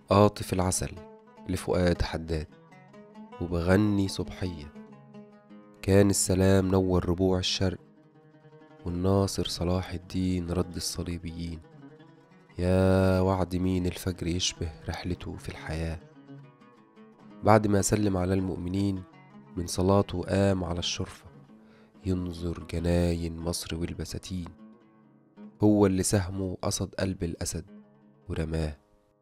قاطف العسل لفؤاد حداد وبغني صبحية كان السلام نور ربوع الشرق والناصر صلاح الدين رد الصليبيين يا وعد مين الفجر يشبه رحلته في الحياة بعد ما سلم على المؤمنين من صلاته قام على الشرفة ينظر جناين مصر والبساتين هو اللي سهمه قصد قلب الأسد ورماه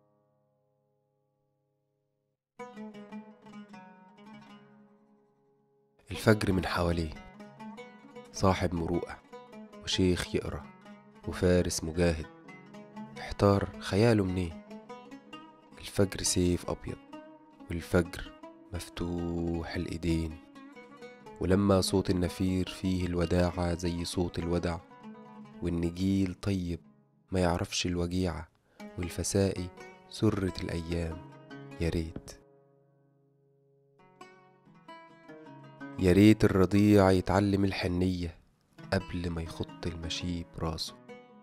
الفجر من حواليه صاحب مروءة وشيخ يقرأ وفارس مجاهد احتار خياله منين الفجر سيف أبيض والفجر مفتوح الإيدين ولما صوت النفير فيه الوداعة زي صوت الودع والنجيل طيب ما يعرفش الوجيعة والفسائي سرة الأيام يا ريت يا ريت الرضيع يتعلم الحنية قبل ما يخط المشيب راسه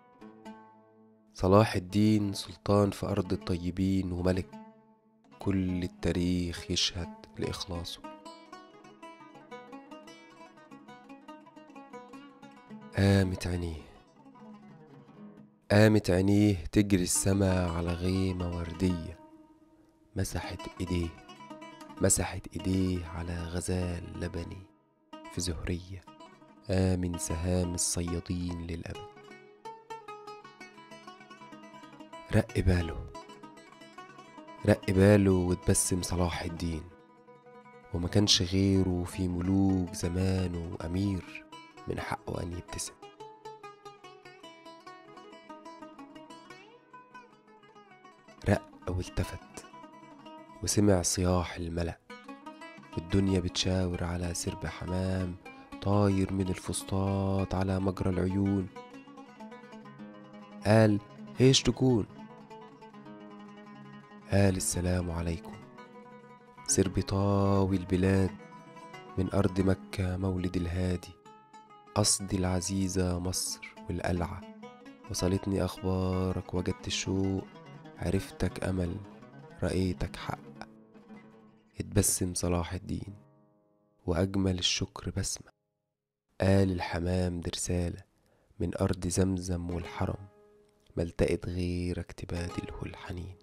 صلاح الدين سلطان في أرض الطيبين وملك كل التاريخ يشهد لإخلاصه قامت عينيه قامت عينيه تجري السما على غيمة وردية مسحت ايديه مسحت ايديه على غزال لبني في زهرية آمن سهام الصيادين للأبد رق باله رق باله وتبسم صلاح الدين وما كانش غيره في ملوك زمانه أمير من حقه أن يبتسم رق والتفت وسمع صياح الملأ والدنيا بتشاور على سرب حمام طاير من الفسطاط على مجرى العيون قال ايش تكون قال السلام عليكم سرب طاوي البلاد من أرض مكة مولد الهادي قصدي العزيزة مصر والقلعة وصلتني أخبارك وجدت الشوق عرفتك أمل رأيتك حق اتبسم صلاح الدين وأجمل الشكر بسمة قال الحمام دي رسالة من أرض زمزم والحرم ملتقت غيرك تبادله الحنين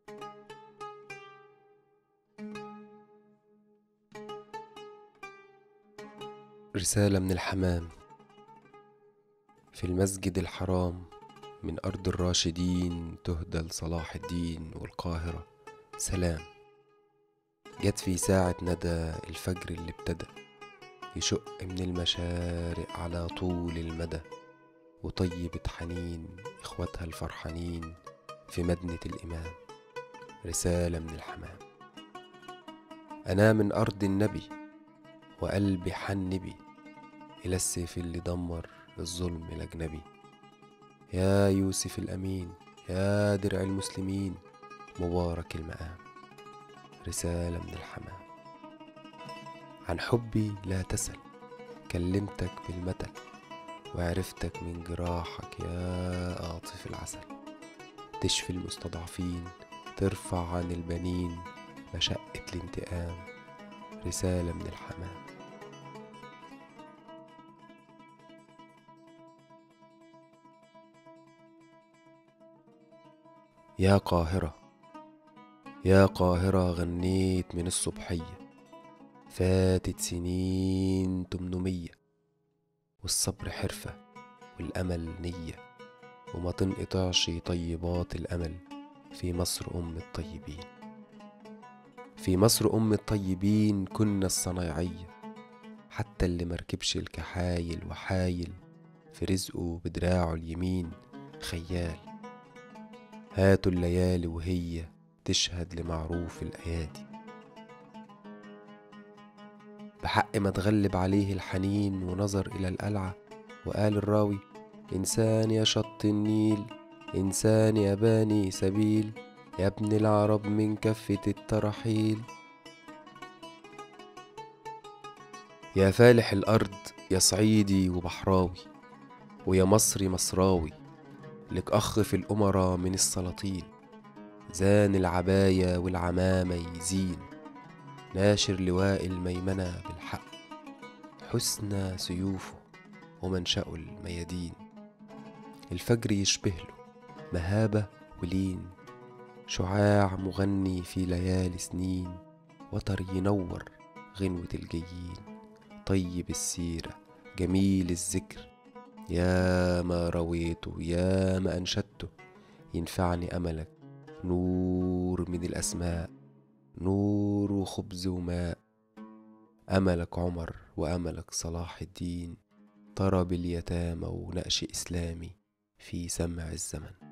رسالة من الحمام في المسجد الحرام من أرض الراشدين تهدى لصلاح الدين والقاهرة سلام جت في ساعة ندى الفجر اللي ابتدى يشق من المشارق على طول المدى وطيبة حنين إخواتها الفرحانين في مدنة الإمام رسالة من الحمام أنا من أرض النبي وقلبي حن بي إلى السيف اللي دمر الظلم الأجنبي يا يوسف الأمين يا درع المسلمين مبارك المقام رسالة من الحمام عن حبي لا تسل كلمتك بالمثل وعرفتك من جراحك يا قاطف العسل تشفي المستضعفين ترفع عن البنين مشقة الانتقام رسالة من الحمام يا قاهرة يا قاهرة غنيت من الصبحية فاتت سنين تمنمية والصبر حرفة والأمل نية وما تنقطعش طيبات الأمل في مصر أم الطيبين في مصر أم الطيبين كنا الصنايعية حتى اللي مركبش الكحايل وحايل في رزقه بدراعه اليمين خيال هاتوا الليالي وهي تشهد لمعروف الأيادي بحق ما تغلب عليه الحنين ونظر إلى القلعة وقال الراوي إنسان يا شط النيل إنسان يا باني سبيل يا ابن العرب من كفة الترحيل يا فالح الأرض يا صعيدي وبحراوي ويا مصري مصراوي لك أخ في الأمراء من السلاطين زان العباية والعمامة يزين ناشر لواء الميمنة بالحق حسنى سيوفه ومنشأه الميادين الفجر يشبهله مهابة ولين شعاع مغني في ليالي سنين وتر ينور غنوة الجيين طيب السيرة جميل الذكر يا ما رويته يا ما أنشدته ينفعني أملك نور من الأسماء نور وخبز وماء أملك عمر وأملك صلاح الدين طرب اليتامى ونقش إسلامي في سمع الزمن